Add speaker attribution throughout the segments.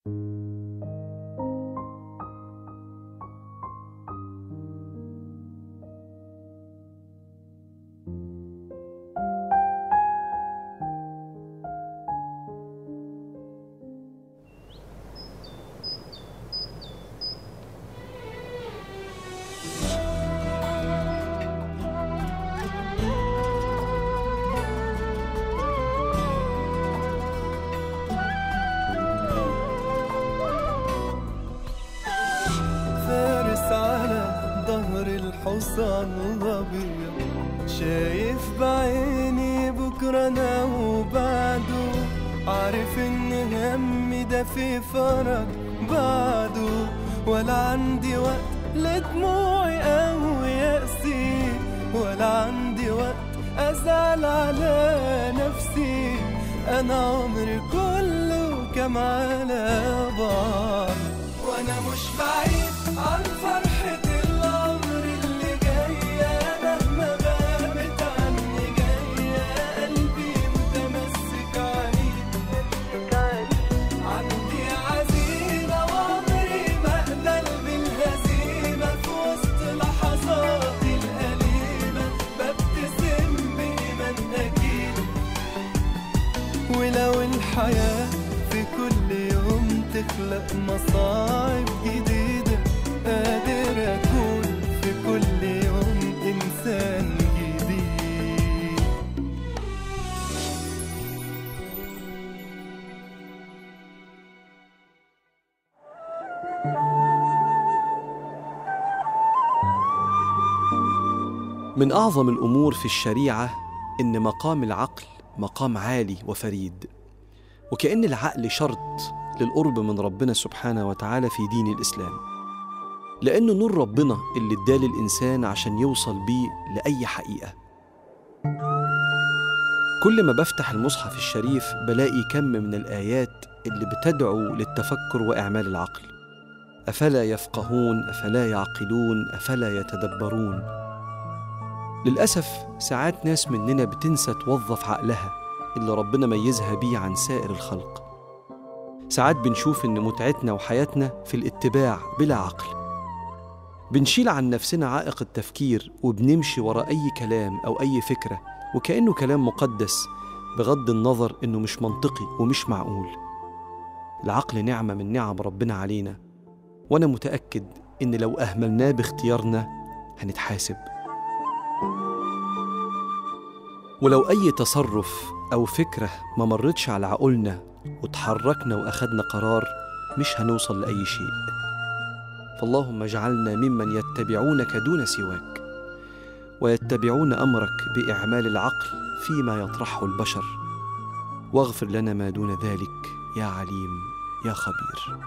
Speaker 1: فارس على ظهر الحصان الابيض شايف بعيني بكره انا وبعده عارف ان همي ده في فرج بعده ولا عندي وقت لدموعي او يأسي ولا عندي وقت ازعل على نفسي انا عمري كله كم على بعض وانا مش بعيد عن فرحة العمر اللي جاية مهما غابت عني جاية قلبي متمسك عنيد عندي عزيمة وعمري ما اقبل بالهزيمة في وسط لحظاتي الأليمة ببتسم بإيمان أكيد ولو الحياة في كل يوم تخلق مصاعب جديدة قادر أكون في كل يوم إنسان جديد
Speaker 2: من اعظم الامور في الشريعه ان مقام العقل مقام عالي وفريد وكان العقل شرط للقرب من ربنا سبحانه وتعالى في دين الاسلام لانه نور ربنا اللي اداه للانسان عشان يوصل بيه لاي حقيقه كل ما بفتح المصحف الشريف بلاقي كم من الايات اللي بتدعو للتفكر واعمال العقل افلا يفقهون افلا يعقلون افلا يتدبرون للأسف ساعات ناس مننا بتنسى توظف عقلها اللي ربنا ميزها بيه عن سائر الخلق ساعات بنشوف إن متعتنا وحياتنا في الاتباع بلا عقل بنشيل عن نفسنا عائق التفكير وبنمشي ورا أي كلام أو أي فكرة وكأنه كلام مقدس بغض النظر إنه مش منطقي ومش معقول العقل نعمة من نعم ربنا علينا وأنا متأكد إن لو أهملناه باختيارنا هنتحاسب ولو أي تصرف أو فكرة ما مرتش على عقولنا وتحركنا وأخدنا قرار مش هنوصل لأي شيء فاللهم اجعلنا ممن يتبعونك دون سواك ويتبعون أمرك بإعمال العقل فيما يطرحه البشر واغفر لنا ما دون ذلك يا عليم يا خبير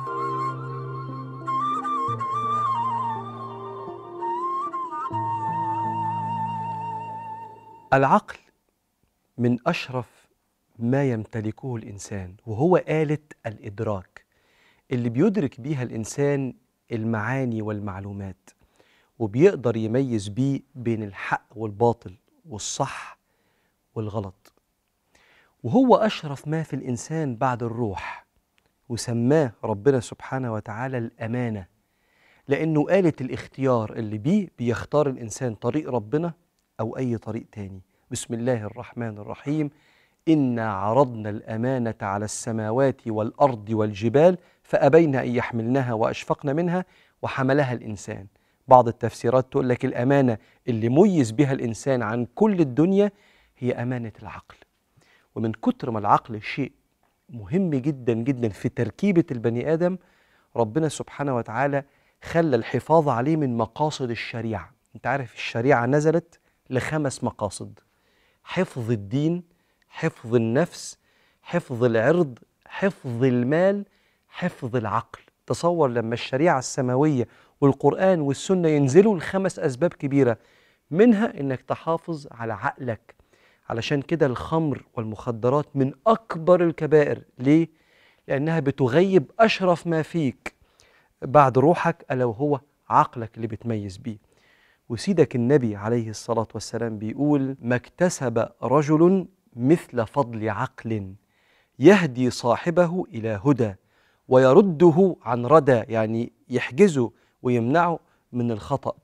Speaker 2: العقل من اشرف ما يمتلكه الانسان وهو اله الادراك اللي بيدرك بيها الانسان المعاني والمعلومات وبيقدر يميز بيه بين الحق والباطل والصح والغلط وهو اشرف ما في الانسان بعد الروح وسماه ربنا سبحانه وتعالى الامانه لانه اله الاختيار اللي بيه بيختار الانسان طريق ربنا أو أي طريق تاني بسم الله الرحمن الرحيم إنا عرضنا الأمانة على السماوات والأرض والجبال فأبين أن يحملنها وأشفقن منها وحملها الإنسان بعض التفسيرات تقول لك الأمانة اللي ميز بها الإنسان عن كل الدنيا هي أمانة العقل ومن كتر ما العقل شيء مهم جدا جدا في تركيبة البني آدم ربنا سبحانه وتعالى خلى الحفاظ عليه من مقاصد الشريعة انت عارف الشريعة نزلت لخمس مقاصد حفظ الدين حفظ النفس حفظ العرض حفظ المال حفظ العقل تصور لما الشريعة السماوية والقرآن والسنة ينزلوا لخمس أسباب كبيرة منها إنك تحافظ على عقلك علشان كده الخمر والمخدرات من أكبر الكبائر ليه؟ لأنها بتغيب أشرف ما فيك بعد روحك ألا وهو عقلك اللي بتميز بيه وسيدك النبي عليه الصلاة والسلام بيقول ما اكتسب رجل مثل فضل عقل يهدي صاحبه إلى هدى ويرده عن ردى يعني يحجزه ويمنعه من الخطأ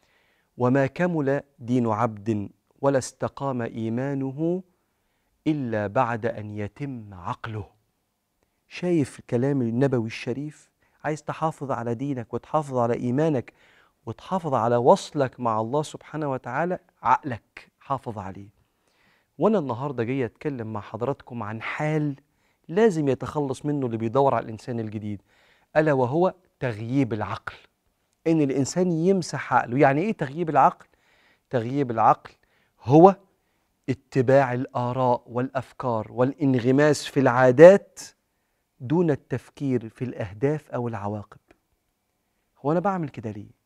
Speaker 2: وما كمل دين عبد ولا استقام إيمانه إلا بعد أن يتم عقله شايف كلام النبوي الشريف عايز تحافظ على دينك وتحافظ على إيمانك وتحافظ على وصلك مع الله سبحانه وتعالى عقلك حافظ عليه وانا النهارده جاي اتكلم مع حضراتكم عن حال لازم يتخلص منه اللي بيدور على الانسان الجديد الا وهو تغييب العقل ان الانسان يمسح عقله يعني ايه تغييب العقل تغييب العقل هو اتباع الاراء والافكار والانغماس في العادات دون التفكير في الاهداف او العواقب هو انا بعمل كده ليه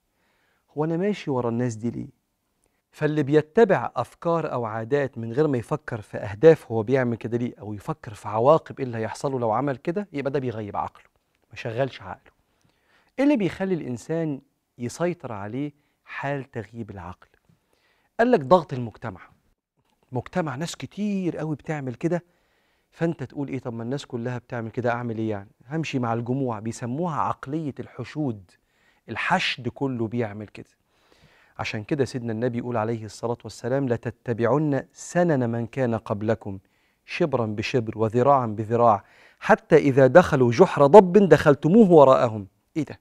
Speaker 2: هو انا ماشي ورا الناس دي ليه فاللي بيتبع افكار او عادات من غير ما يفكر في اهداف هو بيعمل كده ليه او يفكر في عواقب ايه اللي هيحصل له لو عمل كده يبقى ده بيغيب عقله ما شغلش عقله ايه اللي بيخلي الانسان يسيطر عليه حال تغييب العقل قال لك ضغط المجتمع مجتمع ناس كتير قوي بتعمل كده فانت تقول ايه طب ما الناس كلها بتعمل كده اعمل ايه يعني همشي مع الجموع بيسموها عقليه الحشود الحشد كله بيعمل كده عشان كده سيدنا النبي يقول عليه الصلاة والسلام لتتبعن سنن من كان قبلكم شبرا بشبر وذراعا بذراع حتى إذا دخلوا جحر ضب دخلتموه وراءهم إيه ده؟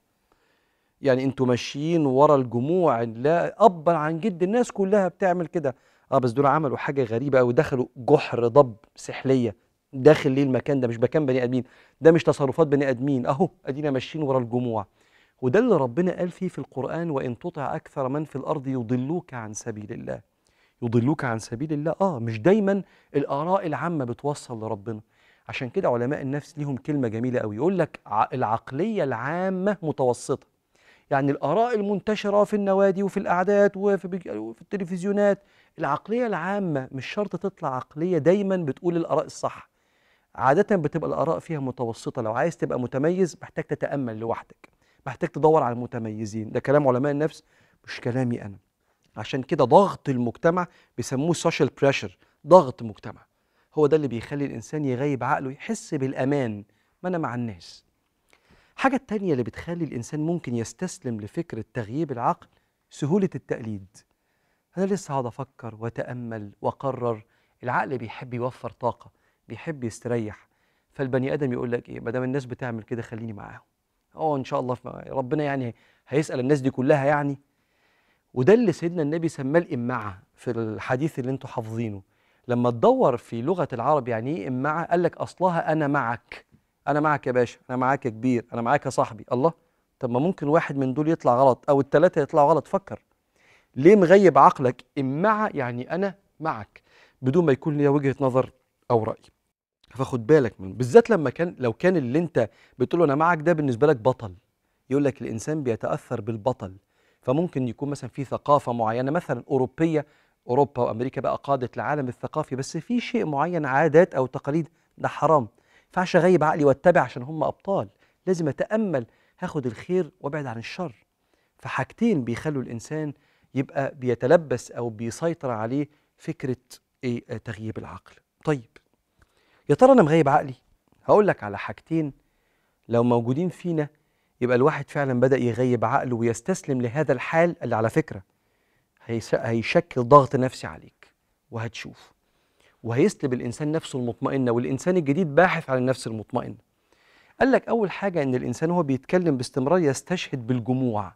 Speaker 2: يعني انتوا ماشيين ورا الجموع لا أبا عن جد الناس كلها بتعمل كده اه بس دول عملوا حاجة غريبة أوي دخلوا جحر ضب سحلية داخل ليه المكان ده مش مكان بني آدمين ده مش تصرفات بني آدمين أهو أدينا ماشيين ورا الجموع وده اللي ربنا قال فيه في القرآن وإن تطع أكثر من في الأرض يضلوك عن سبيل الله يضلوك عن سبيل الله آه مش دايما الآراء العامة بتوصل لربنا عشان كده علماء النفس ليهم كلمة جميلة قوي يقول لك ع- العقلية العامة متوسطة يعني الآراء المنتشرة في النوادي وفي القعدات وفي, بج- وفي التلفزيونات العقلية العامة مش شرط تطلع عقلية دايما بتقول الآراء الصح عادة بتبقى الآراء فيها متوسطة لو عايز تبقى متميز محتاج تتأمل لوحدك محتاج تدور على المتميزين ده كلام علماء النفس مش كلامي انا عشان كده ضغط المجتمع بيسموه سوشيال بريشر ضغط مجتمع هو ده اللي بيخلي الانسان يغيب عقله يحس بالامان ما انا مع الناس حاجة التانية اللي بتخلي الإنسان ممكن يستسلم لفكرة تغييب العقل سهولة التقليد أنا لسه هقعد أفكر وأتأمل وأقرر العقل بيحب يوفر طاقة بيحب يستريح فالبني آدم يقول لك إيه ما دام الناس بتعمل كده خليني معاهم اه ان شاء الله في ربنا يعني هيسال الناس دي كلها يعني وده اللي سيدنا النبي سماه الامعه في الحديث اللي انتوا حافظينه لما تدور في لغه العرب يعني ايه امعه قال لك اصلها انا معك انا معك يا باشا انا معاك يا كبير انا معاك يا صاحبي الله طب ما ممكن واحد من دول يطلع غلط او الثلاثه يطلعوا غلط فكر ليه مغيب عقلك امعه يعني انا معك بدون ما يكون ليا وجهه نظر او راي فخد بالك من بالذات لما كان لو كان اللي انت بتقول له انا معك ده بالنسبه لك بطل يقول لك الانسان بيتاثر بالبطل فممكن يكون مثلا في ثقافه معينه مثلا اوروبيه اوروبا وامريكا بقى قادت العالم الثقافي بس في شيء معين عادات او تقاليد ده حرام ما ينفعش اغيب عقلي واتبع عشان هم ابطال لازم اتامل هاخد الخير وابعد عن الشر فحاجتين بيخلوا الانسان يبقى بيتلبس او بيسيطر عليه فكره ايه آه، تغييب العقل طيب يا ترى انا مغيب عقلي هقول لك على حاجتين لو موجودين فينا يبقى الواحد فعلا بدأ يغيب عقله ويستسلم لهذا الحال اللي على فكرة هيس- هيشكل ضغط نفسي عليك وهتشوف وهيسلب الإنسان نفسه المطمئنة والإنسان الجديد باحث عن النفس المطمئنة قال لك أول حاجة إن الإنسان وهو بيتكلم باستمرار يستشهد بالجموع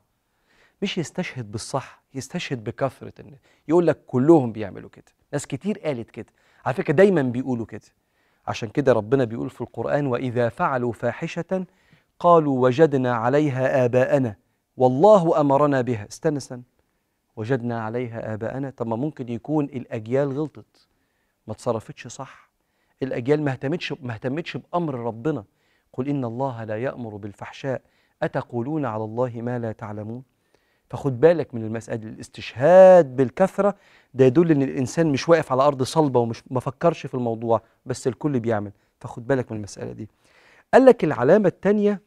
Speaker 2: مش يستشهد بالصح يستشهد بكثرة الناس يقول لك كلهم بيعملوا كده ناس كتير قالت كده على فكرة دايما بيقولوا كده عشان كده ربنا بيقول في القرآن وإذا فعلوا فاحشة قالوا وجدنا عليها آباءنا والله أمرنا بها استنى استنى وجدنا عليها آباءنا طب ما ممكن يكون الأجيال غلطت ما تصرفتش صح الأجيال ما اهتمتش ما اهتمتش بأمر ربنا قل إن الله لا يأمر بالفحشاء أتقولون على الله ما لا تعلمون فخد بالك من المسألة الاستشهاد بالكثرة ده يدل ان الانسان مش واقف على ارض صلبه ومش ما فكرش في الموضوع بس الكل بيعمل فخد بالك من المساله دي قال لك العلامه الثانيه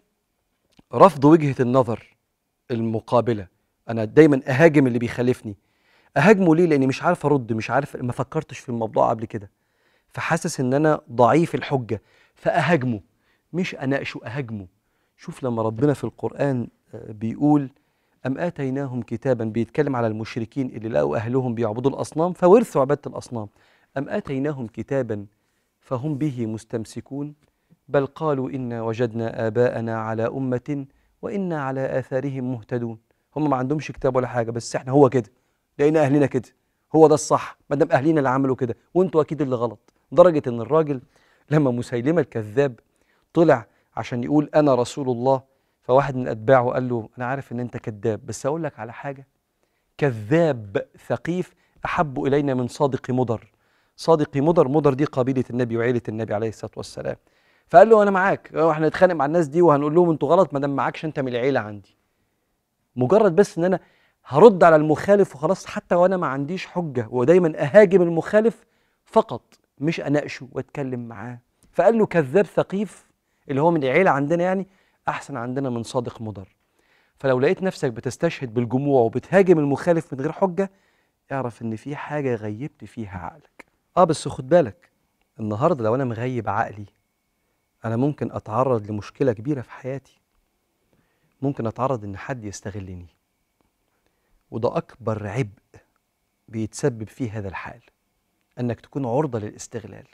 Speaker 2: رفض وجهه النظر المقابله انا دايما اهاجم اللي بيخالفني اهاجمه ليه لاني مش عارف ارد مش عارف ما فكرتش في الموضوع قبل كده فحاسس ان انا ضعيف الحجه فاهاجمه مش اناقشه اهاجمه شوف لما ربنا في القران آه، بيقول ام اتيناهم كتابا بيتكلم على المشركين اللي لقوا اهلهم بيعبدوا الاصنام فورثوا عباده الاصنام ام اتيناهم كتابا فهم به مستمسكون بل قالوا انا وجدنا اباءنا على امه وانا على اثارهم مهتدون هم ما عندهمش كتاب ولا حاجه بس احنا هو كده لقينا اهلنا كده هو ده الصح ما دام اهلنا اللي عملوا كده وانتوا اكيد اللي غلط لدرجه ان الراجل لما مسيلمه الكذاب طلع عشان يقول انا رسول الله فواحد من اتباعه قال له انا عارف ان انت كذاب بس اقول لك على حاجه كذاب ثقيف احب الينا من صادق مضر صادق مضر مضر دي قبيله النبي وعيله النبي عليه الصلاه والسلام فقال له انا معاك احنا نتخانق مع الناس دي وهنقول لهم انتوا غلط ما دام معاكش انت من العيله عندي مجرد بس ان انا هرد على المخالف وخلاص حتى وانا ما عنديش حجه ودايما اهاجم المخالف فقط مش اناقشه واتكلم معاه فقال له كذاب ثقيف اللي هو من العيله عندنا يعني احسن عندنا من صادق مضر فلو لقيت نفسك بتستشهد بالجموع وبتهاجم المخالف من غير حجه اعرف ان في حاجه غيبت فيها عقلك اه بس خد بالك النهارده لو انا مغيب عقلي انا ممكن اتعرض لمشكله كبيره في حياتي ممكن اتعرض ان حد يستغلني وده اكبر عبء بيتسبب فيه هذا الحال انك تكون عرضه للاستغلال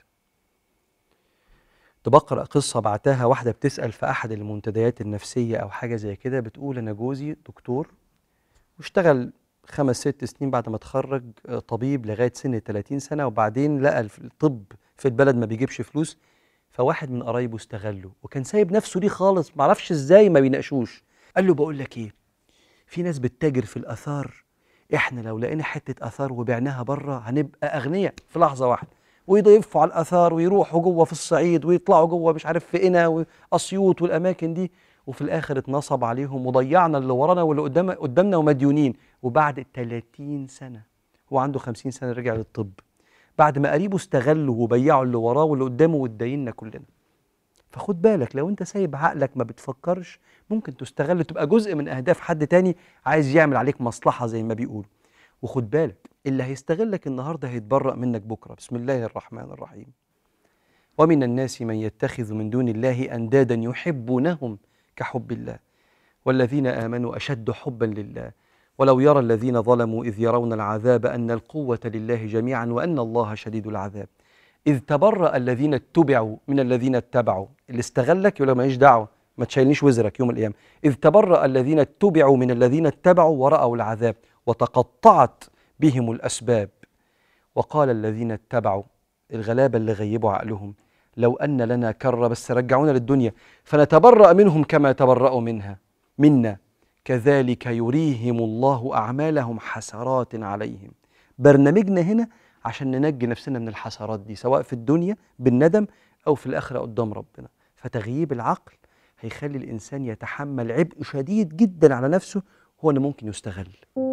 Speaker 2: كنت بقرا قصه بعتها واحده بتسال في احد المنتديات النفسيه او حاجه زي كده بتقول انا جوزي دكتور واشتغل خمس ست سنين بعد ما اتخرج آه، طبيب لغايه سن 30 سنه وبعدين لقى الف- الطب في البلد ما بيجيبش فلوس فواحد من قرايبه استغله وكان سايب نفسه ليه خالص معرفش ازاي ما بيناقشوش قال له بقول لك ايه في ناس بتتاجر في الاثار احنا لو لقينا حته اثار وبعناها بره هنبقى اغنياء في لحظه واحده ويضيفوا على الاثار ويروحوا جوه في الصعيد ويطلعوا جوه مش عارف في قنا واسيوط والاماكن دي وفي الاخر اتنصب عليهم وضيعنا اللي ورانا واللي قدام قدامنا ومديونين وبعد 30 سنه هو عنده 50 سنه رجع للطب بعد ما قريبه استغله وبيعوا اللي وراه واللي قدامه واتداينا كلنا فخد بالك لو انت سايب عقلك ما بتفكرش ممكن تستغل تبقى جزء من اهداف حد تاني عايز يعمل عليك مصلحه زي ما بيقولوا وخد بالك اللي هيستغلك النهارده هيتبرأ منك بكره بسم الله الرحمن الرحيم ومن الناس من يتخذ من دون الله اندادا يحبونهم كحب الله والذين امنوا اشد حبا لله ولو يرى الذين ظلموا اذ يرون العذاب ان القوه لله جميعا وان الله شديد العذاب اذ تبرأ الذين اتبعوا من الذين اتبعوا اللي استغلك يقول لك ماليش دعوه ما تشيلنيش وزرك يوم القيامه اذ تبرأ الذين اتبعوا من الذين اتبعوا ورأوا العذاب وتقطعت بهم الاسباب وقال الذين اتبعوا الغلابه اللي غيبوا عقلهم لو ان لنا كره بس رجعونا للدنيا فنتبرأ منهم كما تبرأوا منها منا كذلك يريهم الله اعمالهم حسرات عليهم برنامجنا هنا عشان ننجي نفسنا من الحسرات دي سواء في الدنيا بالندم او في الاخره قدام ربنا فتغييب العقل هيخلي الانسان يتحمل عبء شديد جدا على نفسه هو انه ممكن يستغل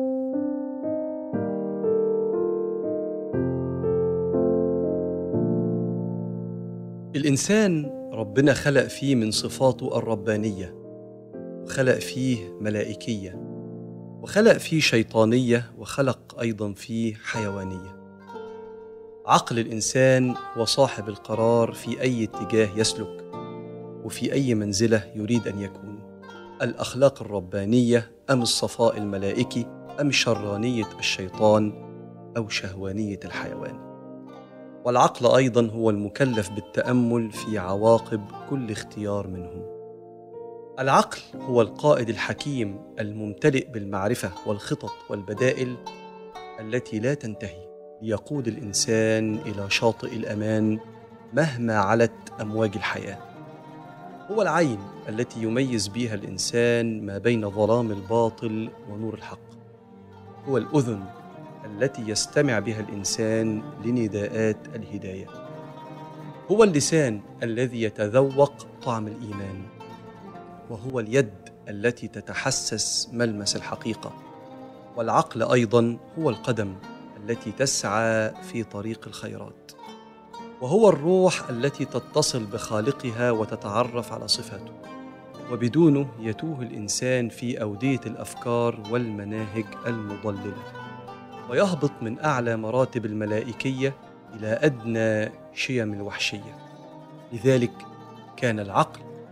Speaker 2: الإنسان ربنا خلق فيه من صفاته الربانية وخلق فيه ملائكية وخلق فيه شيطانية وخلق أيضا فيه حيوانية عقل الإنسان هو صاحب القرار في أي اتجاه يسلك وفي أي منزلة يريد أن يكون الأخلاق الربانية أم الصفاء الملائكي أم شرانية الشيطان أو شهوانية الحيوان والعقل ايضا هو المكلف بالتامل في عواقب كل اختيار منهم العقل هو القائد الحكيم الممتلئ بالمعرفه والخطط والبدائل التي لا تنتهي ليقود الانسان الى شاطئ الامان مهما علت امواج الحياه هو العين التي يميز بها الانسان ما بين ظلام الباطل ونور الحق هو الاذن التي يستمع بها الانسان لنداءات الهدايه هو اللسان الذي يتذوق طعم الايمان وهو اليد التي تتحسس ملمس الحقيقه والعقل ايضا هو القدم التي تسعى في طريق الخيرات وهو الروح التي تتصل بخالقها وتتعرف على صفاته وبدونه يتوه الانسان في اوديه الافكار والمناهج المضلله ويهبط من اعلى مراتب الملائكيه الى ادنى شيم الوحشيه لذلك كان العقل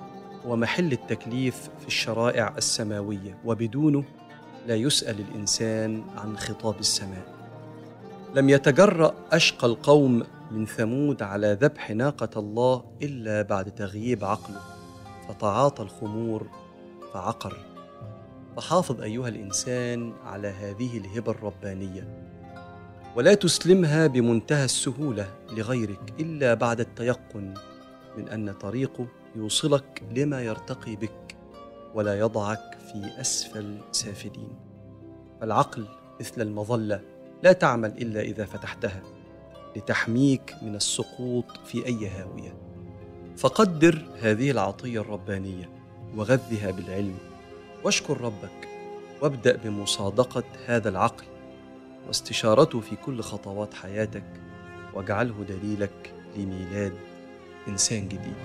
Speaker 2: ومحل التكليف في الشرائع السماويه وبدونه لا يسال الانسان عن خطاب السماء لم يتجرا اشقى القوم من ثمود على ذبح ناقه الله الا بعد تغييب عقله فتعاطى الخمور فعقر فحافظ ايها الانسان على هذه الهبه الربانيه ولا تسلمها بمنتهى السهوله لغيرك الا بعد التيقن من ان طريقه يوصلك لما يرتقي بك ولا يضعك في اسفل سافلين فالعقل مثل المظله لا تعمل الا اذا فتحتها لتحميك من السقوط في اي هاويه فقدر هذه العطيه الربانيه وغذها بالعلم واشكر ربك وابدا بمصادقه هذا العقل واستشارته في كل خطوات حياتك واجعله دليلك لميلاد انسان جديد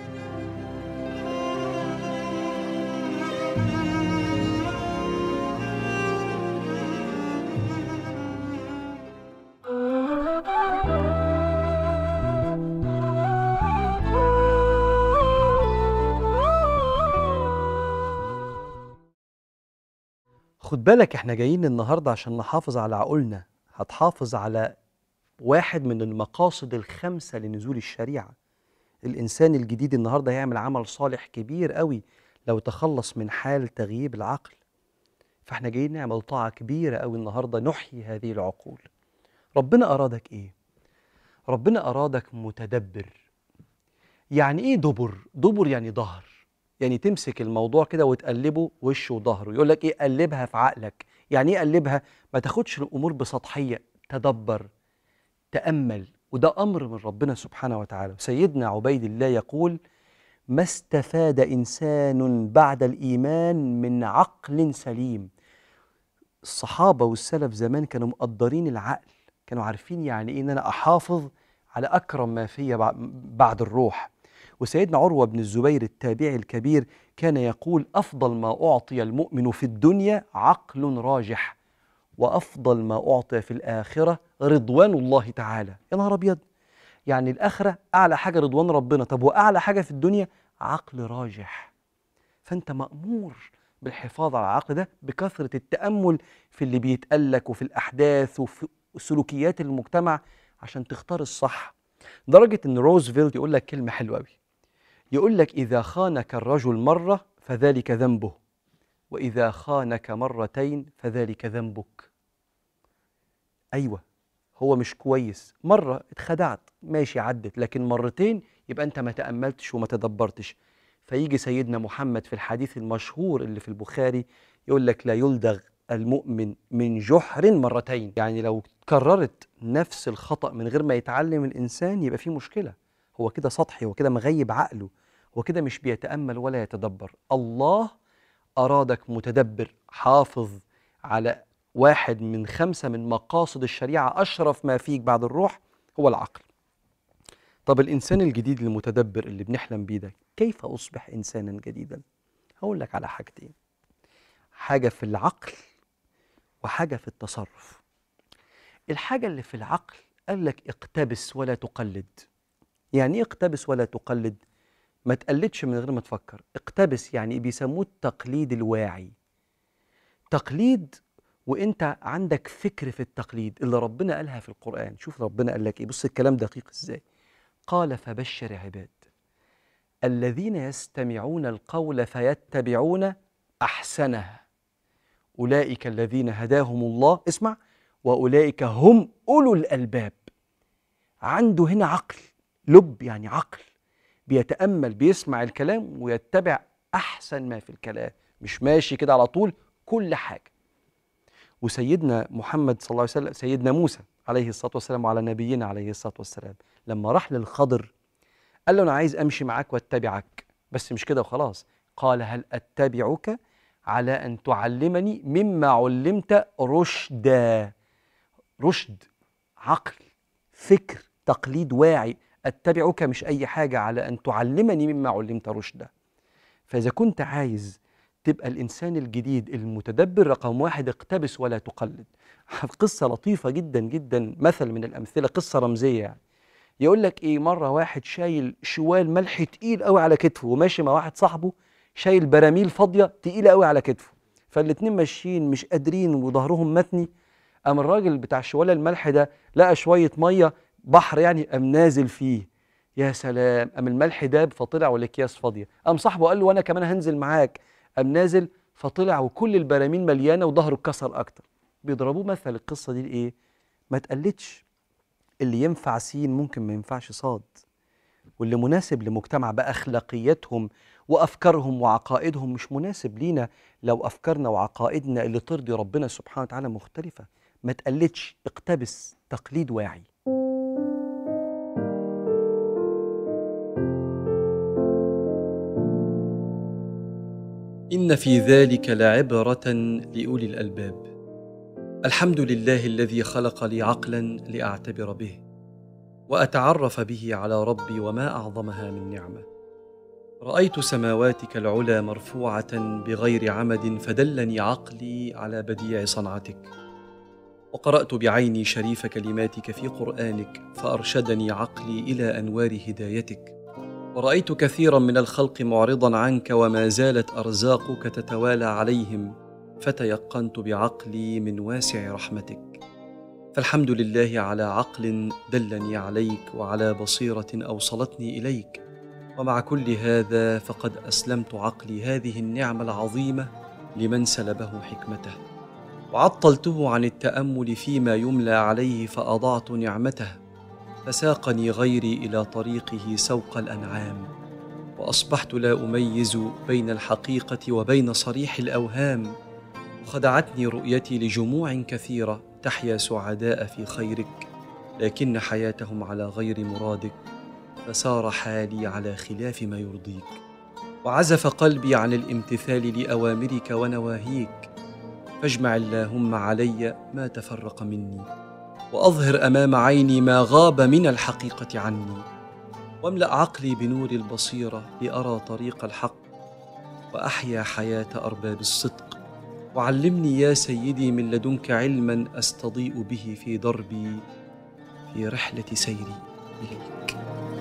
Speaker 2: خد بالك احنا جايين النهارده عشان نحافظ على عقولنا هتحافظ على واحد من المقاصد الخمسه لنزول الشريعه الانسان الجديد النهارده هيعمل عمل صالح كبير قوي لو تخلص من حال تغييب العقل فاحنا جايين نعمل طاعه كبيره قوي النهارده نحيي هذه العقول ربنا ارادك ايه ربنا ارادك متدبر يعني ايه دبر دبر يعني ظهر يعني تمسك الموضوع كده وتقلبه وشه وظهره يقول لك ايه قلبها في عقلك يعني ايه قلبها ما تاخدش الامور بسطحيه تدبر تامل وده امر من ربنا سبحانه وتعالى سيدنا عبيد الله يقول ما استفاد انسان بعد الايمان من عقل سليم الصحابه والسلف زمان كانوا مقدرين العقل كانوا عارفين يعني ايه ان انا احافظ على اكرم ما في بعد الروح وسيدنا عروه بن الزبير التابعي الكبير كان يقول افضل ما اعطي المؤمن في الدنيا عقل راجح وافضل ما اعطي في الاخره رضوان الله تعالى يا نهار ابيض يعني الاخره اعلى حاجه رضوان ربنا طب واعلى حاجه في الدنيا عقل راجح فانت مامور بالحفاظ على العقل ده بكثره التامل في اللي بيتقال لك وفي الاحداث وفي سلوكيات المجتمع عشان تختار الصح لدرجه ان روزفلت يقول لك كلمه حلوه قوي يقول لك اذا خانك الرجل مره فذلك ذنبه واذا خانك مرتين فذلك ذنبك ايوه هو مش كويس مره اتخدعت ماشي عدت لكن مرتين يبقى انت ما تاملتش وما تدبرتش فيجي سيدنا محمد في الحديث المشهور اللي في البخاري يقول لك لا يلدغ المؤمن من جحر مرتين يعني لو كررت نفس الخطأ من غير ما يتعلم الإنسان يبقى في مشكلة هو كده سطحي هو كده مغيب عقله هو كده مش بيتأمل ولا يتدبر الله أرادك متدبر حافظ على واحد من خمسة من مقاصد الشريعة أشرف ما فيك بعد الروح هو العقل طب الإنسان الجديد المتدبر اللي بنحلم بيه ده كيف أصبح إنسانا جديدا هقول لك على حاجتين حاجة في العقل وحاجة في التصرف الحاجة اللي في العقل قال لك اقتبس ولا تقلد يعني ايه اقتبس ولا تقلد ما تقلدش من غير ما تفكر اقتبس يعني بيسموه التقليد الواعي تقليد وانت عندك فكر في التقليد اللي ربنا قالها في القرآن شوف ربنا قال لك ايه بص الكلام دقيق ازاي قال فبشر عباد الذين يستمعون القول فيتبعون احسنه اولئك الذين هداهم الله اسمع واولئك هم اولو الالباب عنده هنا عقل لب يعني عقل بيتامل بيسمع الكلام ويتبع احسن ما في الكلام مش ماشي كده على طول كل حاجه وسيدنا محمد صلى الله عليه وسلم سيدنا موسى عليه الصلاه والسلام وعلى نبينا عليه الصلاه والسلام لما راح للخضر قال له انا عايز امشي معاك واتبعك بس مش كده وخلاص قال هل اتبعك على ان تعلمني مما علمت رشدا رشد عقل فكر تقليد واعي اتبعك مش اي حاجه على ان تعلمني مما علمت رشدا فاذا كنت عايز تبقى الانسان الجديد المتدبر رقم واحد اقتبس ولا تقلد قصه لطيفه جدا جدا مثل من الامثله قصه رمزيه يعني يقول لك ايه مره واحد شايل شوال ملح تقيل قوي على كتفه وماشي مع واحد صاحبه شايل براميل فاضيه تقيله قوي على كتفه فالاتنين ماشيين مش قادرين وظهرهم متني قام الراجل بتاع الشواله الملح ده لقى شويه ميه بحر يعني قام نازل فيه يا سلام قام الملح داب فطلع والاكياس فاضيه قام صاحبه قال له وانا كمان هنزل معاك قام نازل فطلع وكل البراميل مليانه وظهره اتكسر اكتر بيضربوه مثل القصه دي لايه ما تقلدش اللي ينفع سين ممكن ما ينفعش صاد واللي مناسب لمجتمع بأخلاقياتهم وأفكارهم وعقائدهم مش مناسب لينا لو أفكارنا وعقائدنا اللي ترضي ربنا سبحانه وتعالى مختلفة ما تقلدش اقتبس تقليد واعي إن في ذلك لعبرة لأولي الألباب الحمد لله الذي خلق لي عقلا لأعتبر به وأتعرف به على ربي وما أعظمها من نعمة رأيت سماواتك العلى مرفوعة بغير عمد فدلني عقلي على بديع صنعتك وقرأت بعيني شريف كلماتك في قرآنك فأرشدني عقلي إلى أنوار هدايتك ورأيت كثيرا من الخلق معرضا عنك وما زالت أرزاقك تتوالى عليهم فتيقنت بعقلي من واسع رحمتك فالحمد لله على عقل دلني عليك وعلى بصيرة أوصلتني إليك ومع كل هذا فقد أسلمت عقلي هذه النعمة العظيمة لمن سلبه حكمته وعطلته عن التأمل فيما يملى عليه فأضعت نعمته فساقني غيري الى طريقه سوق الانعام واصبحت لا اميز بين الحقيقه وبين صريح الاوهام وخدعتني رؤيتي لجموع كثيره تحيا سعداء في خيرك لكن حياتهم على غير مرادك فسار حالي على خلاف ما يرضيك وعزف قلبي عن الامتثال لاوامرك ونواهيك فاجمع اللهم علي ما تفرق مني واظهر امام عيني ما غاب من الحقيقه عني واملا عقلي بنور البصيره لارى طريق الحق واحيا حياه ارباب الصدق وعلمني يا سيدي من لدنك علما استضيء به في دربي في رحله سيري اليك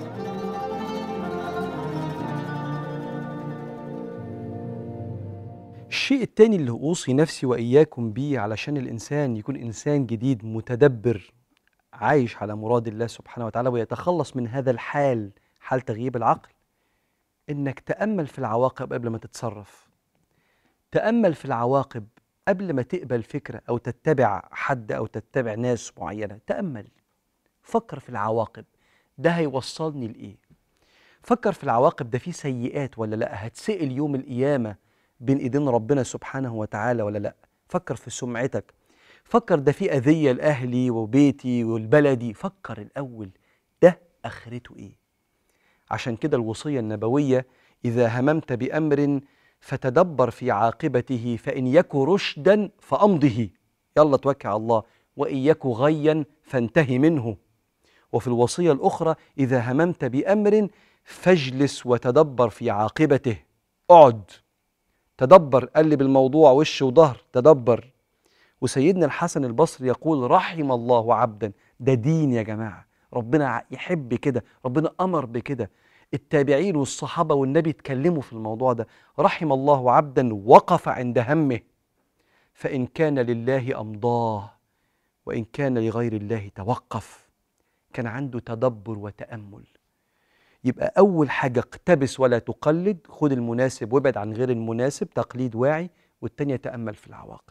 Speaker 2: الشيء التاني اللي أوصي نفسي وإياكم بيه علشان الإنسان يكون إنسان جديد متدبر عايش على مراد الله سبحانه وتعالى ويتخلص من هذا الحال حال تغييب العقل إنك تأمل في العواقب قبل ما تتصرف تأمل في العواقب قبل ما تقبل فكرة أو تتبع حد أو تتبع ناس معينة تأمل فكر في العواقب ده هيوصلني لإيه فكر في العواقب ده فيه سيئات ولا لا هتسأل يوم القيامة بين ايدين ربنا سبحانه وتعالى ولا لا فكر في سمعتك فكر ده في اذيه لاهلي وبيتي والبلدي فكر الاول ده اخرته ايه عشان كده الوصيه النبويه اذا هممت بامر فتدبر في عاقبته فان يك رشدا فامضه يلا توكل على الله وان يك غيا فانتهي منه وفي الوصيه الاخرى اذا هممت بامر فاجلس وتدبر في عاقبته اقعد تدبر قلب الموضوع وش وظهر تدبر وسيدنا الحسن البصري يقول رحم الله عبدا ده دين يا جماعة ربنا يحب كده ربنا أمر بكده التابعين والصحابة والنبي اتكلموا في الموضوع ده رحم الله عبدا وقف عند همه فإن كان لله أمضاه وإن كان لغير الله توقف كان عنده تدبر وتأمل يبقى أول حاجة اقتبس ولا تقلد خد المناسب وابعد عن غير المناسب تقليد واعي والتانية تأمل في العواقب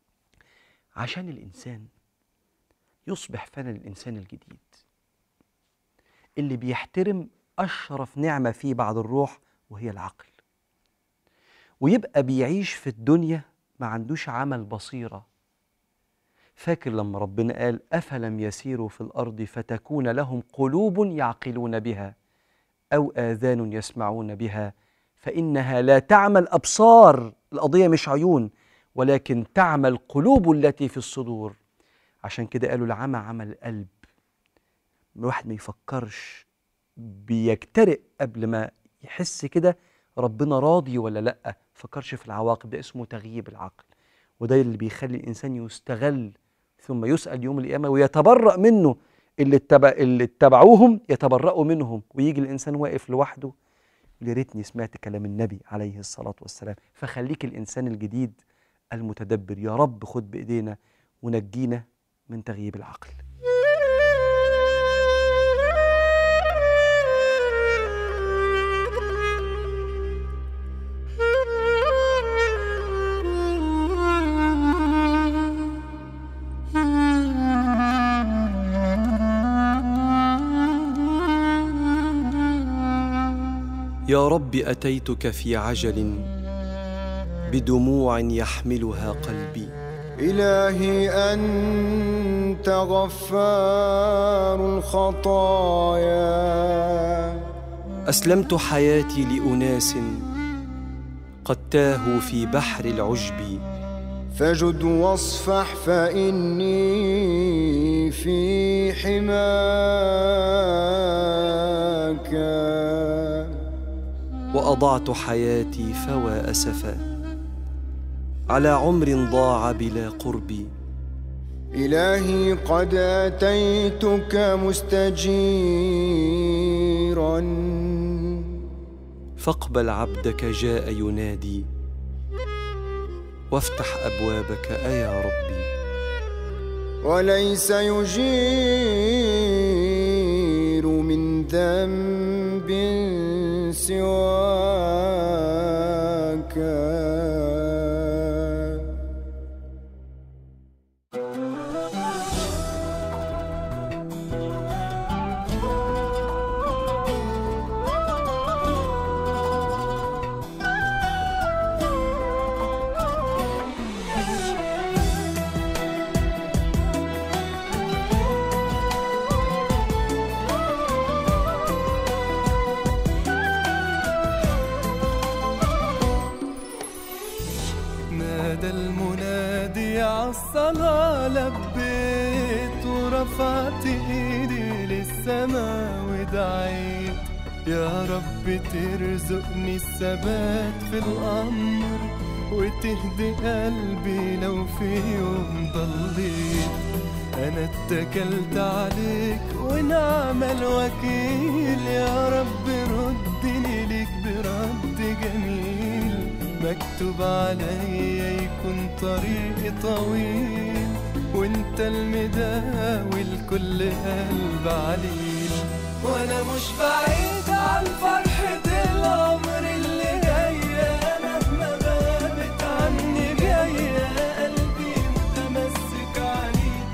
Speaker 2: عشان الإنسان يصبح فعلا الإنسان الجديد اللي بيحترم أشرف نعمة فيه بعد الروح وهي العقل ويبقى بيعيش في الدنيا ما عندوش عمل بصيرة فاكر لما ربنا قال أفلم يسيروا في الأرض فتكون لهم قلوب يعقلون بها أو آذان يسمعون بها فإنها لا تعمى الأبصار القضية مش عيون ولكن تعمى القلوب التي في الصدور عشان كده قالوا العمى عمى القلب الواحد ما يفكرش بيجترئ قبل ما يحس كده ربنا راضي ولا لا فكرش في العواقب ده اسمه تغييب العقل وده اللي بيخلي الانسان يستغل ثم يسال يوم القيامه ويتبرأ منه اللي اتبع اللي اتبعوهم يتبرأوا منهم ويجي الانسان واقف لوحده يا ريتني سمعت كلام النبي عليه الصلاة والسلام فخليك الإنسان الجديد المتدبر يا رب خد بإيدينا ونجينا من تغييب العقل يا رب أتيتك في عجل بدموع يحملها قلبي
Speaker 3: إلهي أنت غفار الخطايا
Speaker 2: أسلمت حياتي لأناس قد تاهوا في بحر العجب
Speaker 3: فجد واصفح فإني في حماك
Speaker 2: وأضعت حياتي فوا أسفا على عمر ضاع بلا قرب
Speaker 3: إلهي قد أتيتك مستجيرا
Speaker 2: فاقبل عبدك جاء ينادي وافتح أبوابك أيا ربي
Speaker 3: وليس يجير من ذنب سواك
Speaker 1: نادى المنادي عالصلاة لبيت ورفعت ايدي للسما ودعيت يا رب ترزقني الثبات في الأمر وتهدي قلبي لو في يوم ضليت أنا اتكلت عليك ونعم الوكيل يا رب ردني ليك برد جميل مكتوب عليا يكون طريقي طويل وانت المداوي لكل قلب عليل وانا مش بعيد عن فرحة العمر اللي جاية مهما غابت عني جاية قلبي متمسك عليك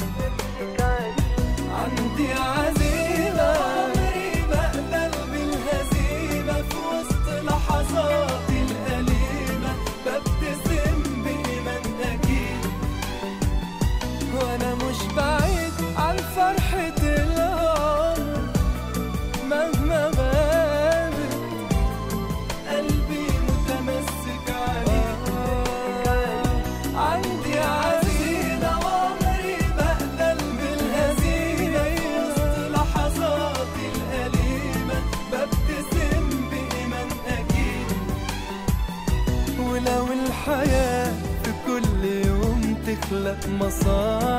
Speaker 1: عندي عزيمة عمري بقبل بالهزيمة في وسط لحظاتي الأليمة ببتسم بإيمان أكيد وأنا مش بعيد عن فرحة العمر مهما غابت قلبي متمسك عليك عندي عزيمة وعمري بقبل بالهزيمة في وسط لحظاتي الأليمة ببتسم بإيمان أكيد ولو الحياة في كل يوم تخلق مصاعب